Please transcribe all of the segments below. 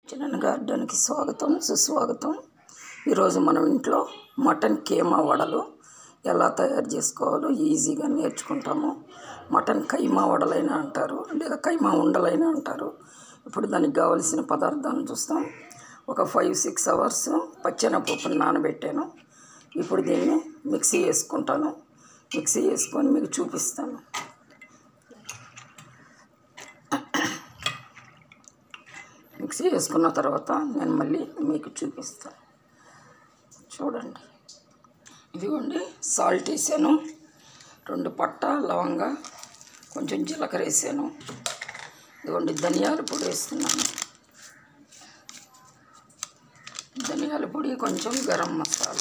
చిన్న గార్డెన్కి స్వాగతం సుస్వాగతం ఈరోజు మనం ఇంట్లో మటన్ కీమా వడలు ఎలా తయారు చేసుకోవాలో ఈజీగా నేర్చుకుంటాము మటన్ కైమా వడలైనా అంటారు లేదా కైమా ఉండలైనా అంటారు ఇప్పుడు దానికి కావలసిన పదార్థాలను చూస్తాం ఒక ఫైవ్ సిక్స్ అవర్స్ పచ్చెనపప్పును నానబెట్టాను ఇప్పుడు దీన్ని మిక్సీ వేసుకుంటాను మిక్సీ వేసుకొని మీకు చూపిస్తాను మిక్సీ వేసుకున్న తర్వాత నేను మళ్ళీ మీకు చూపిస్తాను చూడండి ఇదిగోండి సాల్ట్ వేసాను రెండు పట్ట లవంగ కొంచెం జీలకర్ర వేసాను ఇదిగోండి ధనియాల పొడి వేస్తున్నాను ధనియాల పొడి కొంచెం గరం మసాలా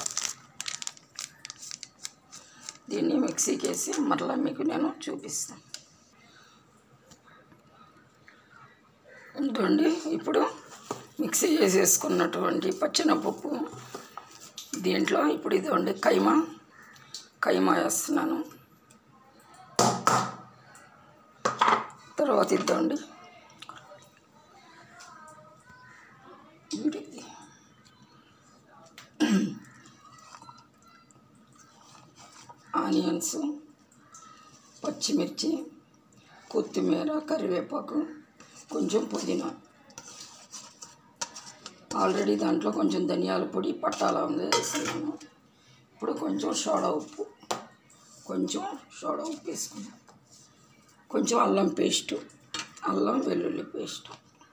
దీన్ని మిక్సీకి వేసి మరలా మీకు నేను చూపిస్తాను ఇదిగోండి ఇప్పుడు మిక్సీ చేసేసుకున్నటువంటి పచ్చెనపప్పు దీంట్లో ఇప్పుడు ఇదిగోండి కైమా కైమా వేస్తున్నాను తర్వాత ఇద్దండి ఇది ఆనియన్స్ పచ్చిమిర్చి కొత్తిమీర కరివేపాకు కొంచెం పుదీనా ఆల్రెడీ దాంట్లో కొంచెం ధనియాల పొడి పట్టాల ఉంది వేస్తున్నాను ఇప్పుడు కొంచెం సోడా ఉప్పు కొంచెం సోడా ఉప్పు వేసుకున్నాను కొంచెం అల్లం పేస్టు అల్లం వెల్లుల్లి పేస్ట్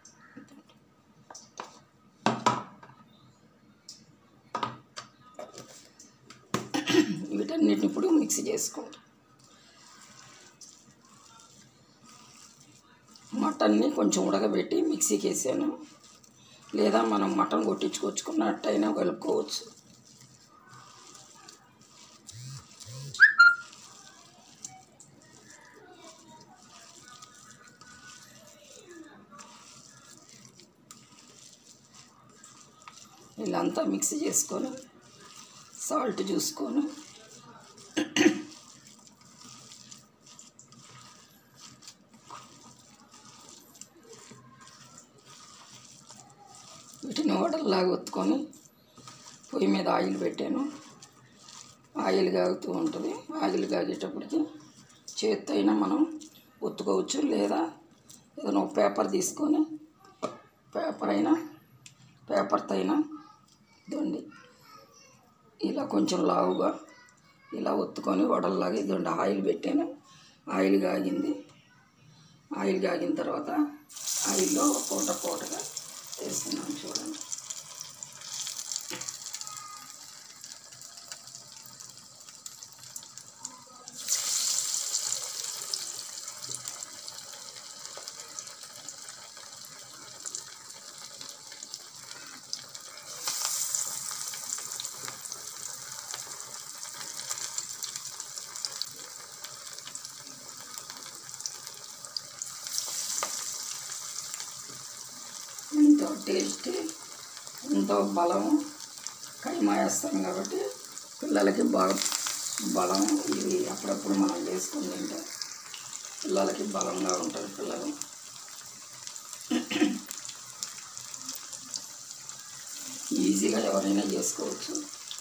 వీటన్నిటిని ఇప్పుడు మిక్సీ చేసుకుంటాం మటన్ని కొంచెం ఉడకబెట్టి మిక్సీకి వేసాను లేదా మనం మటన్ కొట్టించుకొచ్చుకున్నట్టయినా కలుపుకోవచ్చు ఇలా అంతా మిక్సీ చేసుకొని సాల్ట్ చూసుకొని వీటిని వడల్లాగా ఒత్తుకొని పొయ్యి మీద ఆయిల్ పెట్టాను ఆయిల్ కాగుతూ ఉంటుంది ఆయిల్ కాగేటప్పటికి చేత్తో అయినా మనం ఒత్తుకోవచ్చు లేదా ఏదైనా ఒక పేపర్ తీసుకొని పేపర్ అయినా పేపర్తో అయినా ఇదండి ఇలా కొంచెం లావుగా ఇలా ఒత్తుకొని వడల్లాగా ఇదండి ఆయిల్ పెట్టాను ఆయిల్ కాగింది ఆయిల్ కాగిన తర్వాత ఆయిల్లో పూట పూటగా వేస్తున్నాను చూడండి ఎంతో టేస్టీ ఎంతో బలం కైమా వేస్తాం కాబట్టి పిల్లలకి బాగా బలం ఇవి అప్పుడప్పుడు మనం చేసుకుని తింటే పిల్లలకి బలంగా ఉంటారు పిల్లలు ఈజీగా ఎవరైనా చేసుకోవచ్చు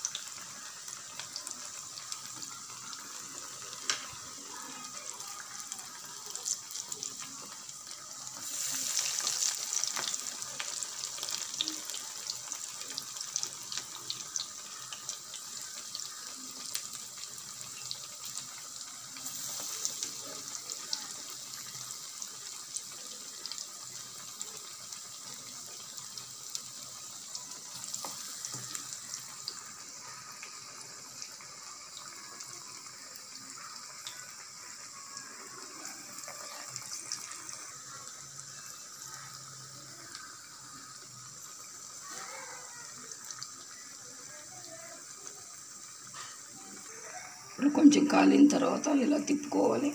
ఇప్పుడు కొంచెం కాలిన తర్వాత ఇలా తిప్పుకోవాలి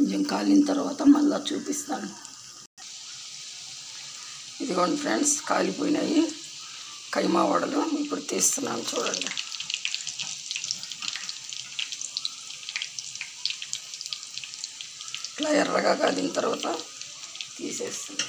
కొంచెం కాలిన తర్వాత మళ్ళీ చూపిస్తాను ఇదిగోండి ఫ్రెండ్స్ కాలిపోయినాయి కైమా వడలు ఇప్పుడు తీస్తున్నాను చూడండి ఇట్లా ఎర్రగా కాలిన తర్వాత తీసేస్తుంది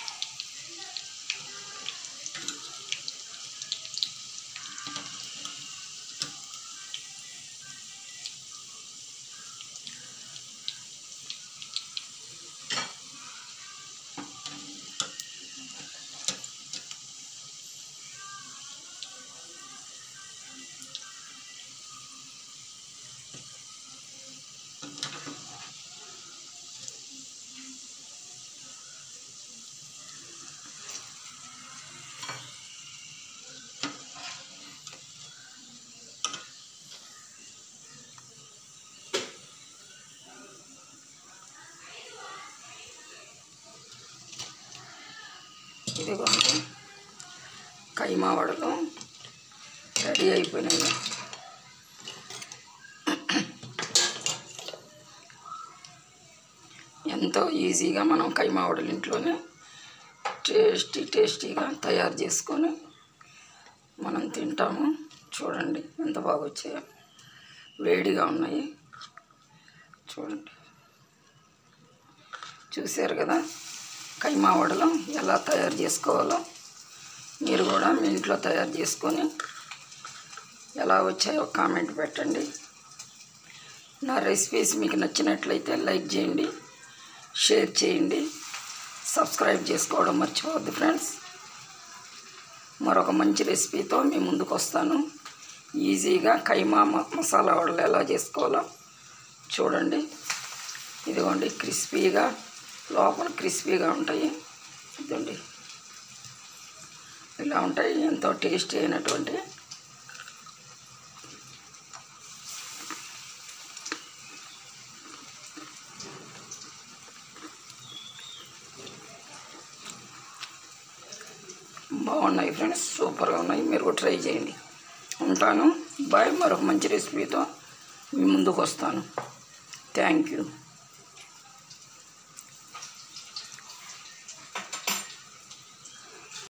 ఇదిగోండి కైమా వడలు రెడీ అయిపోయినాయి ఎంతో ఈజీగా మనం కైమా వడలు ఇంట్లోనే టేస్టీ టేస్టీగా తయారు చేసుకొని మనం తింటాము చూడండి ఎంత బాగా వచ్చాయో వేడిగా ఉన్నాయి చూడండి చూశారు కదా కైమా వడలు ఎలా తయారు చేసుకోవాలో మీరు కూడా మీ ఇంట్లో తయారు చేసుకొని ఎలా వచ్చాయో కామెంట్ పెట్టండి నా రెసిపీస్ మీకు నచ్చినట్లయితే లైక్ చేయండి షేర్ చేయండి సబ్స్క్రైబ్ చేసుకోవడం మర్చిపోవద్దు ఫ్రెండ్స్ మరొక మంచి రెసిపీతో మీ ముందుకు వస్తాను ఈజీగా కైమా మ- మసాలా వడలు ఎలా చేసుకోవాలో చూడండి ఇదిగోండి క్రిస్పీగా లోపల క్రిస్పీగా ఉంటాయి ఇదండి ఇలా ఉంటాయి ఎంతో టేస్టీ అయినటువంటి బాగున్నాయి ఫ్రెండ్స్ సూపర్గా ఉన్నాయి మీరు కూడా ట్రై చేయండి ఉంటాను బాయ్ మరొక మంచి రెసిపీతో మీ ముందుకు వస్తాను థ్యాంక్ యూ